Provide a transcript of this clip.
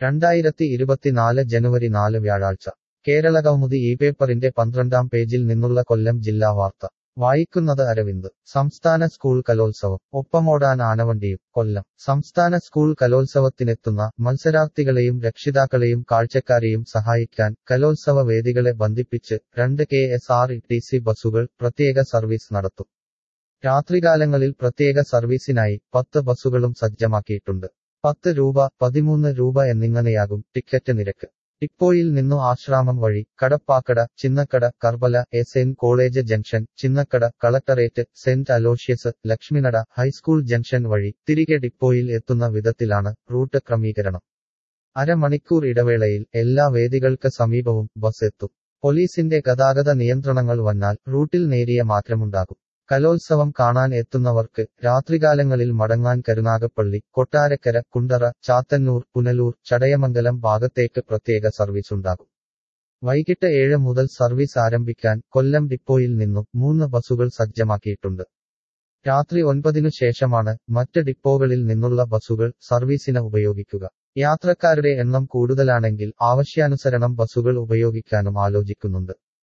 രണ്ടായിരത്തി ഇരുപത്തിനാല് ജനുവരി നാല് വ്യാഴാഴ്ച കേരള കൗമുദി ഈ പേപ്പറിന്റെ പന്ത്രണ്ടാം പേജിൽ നിന്നുള്ള കൊല്ലം ജില്ലാ വാർത്ത വായിക്കുന്നത് അരവിന്ദ് സംസ്ഥാന സ്കൂൾ കലോത്സവം ഒപ്പമോടാൻ ആനവണ്ടിയും കൊല്ലം സംസ്ഥാന സ്കൂൾ കലോത്സവത്തിനെത്തുന്ന മത്സരാർത്ഥികളെയും രക്ഷിതാക്കളെയും കാഴ്ചക്കാരെയും സഹായിക്കാൻ കലോത്സവ വേദികളെ ബന്ധിപ്പിച്ച് രണ്ട് K S R T C ബസുകൾ പ്രത്യേക സർവീസ് നടത്തും രാത്രികാലങ്ങളിൽ പ്രത്യേക സർവീസിനായി പത്ത് ബസുകളും സജ്ജമാക്കിയിട്ടുണ്ട് പത്ത് രൂപ പതിമൂന്ന് രൂപ എന്നിങ്ങനെയാകും ടിക്കറ്റ് നിരക്ക് ടിപ്പോയിൽ നിന്നു ആശ്രാമം വഴി Kadappakada Chinnakada Karbala S N college junction Chinnakada collectorate Saint Aloysius Lakshminada high school junction വഴി തിരികെ ഡിപ്പോയിൽ എത്തുന്ന വിധത്തിലാണ് റൂട്ട് ക്രമീകരണം അരമണിക്കൂർ ഇടവേളയിൽ എല്ലാ വേദികൾക്ക് സമീപവും ബസ് എത്തും പോലീസിന്റെ ഗതാഗത നിയന്ത്രണങ്ങൾ വന്നാൽ റൂട്ടിൽ നേരിയ മാറ്റമുണ്ടാകും കലോത്സവം കാണാൻ എത്തുന്നവർക്ക് രാത്രികാലങ്ങളിൽ മടങ്ങാൻ കരുനാഗപ്പള്ളി കൊട്ടാരക്കര കുണ്ടറ ചാത്തന്നൂർ പുനലൂർ ചടയമംഗലം ഭാഗത്തേക്ക് പ്രത്യേക സർവീസ് ഉണ്ടാകും വൈകിട്ട് ഏഴ് മുതൽ സർവീസ് ആരംഭിക്കാൻ കൊല്ലം ഡിപ്പോയിൽ നിന്നും മൂന്ന് ബസുകൾ സജ്ജമാക്കിയിട്ടുണ്ട് രാത്രി ഒൻപതിനു ശേഷമാണ് മറ്റ് ഡിപ്പോകളിൽ നിന്നുള്ള ബസുകൾ സർവീസിന് ഉപയോഗിക്കുക യാത്രക്കാരുടെ എണ്ണം കൂടുതലാണെങ്കിൽ ആവശ്യാനുസരണം ബസുകൾ ഉപയോഗിക്കാനും ആലോചിക്കുന്നുണ്ട്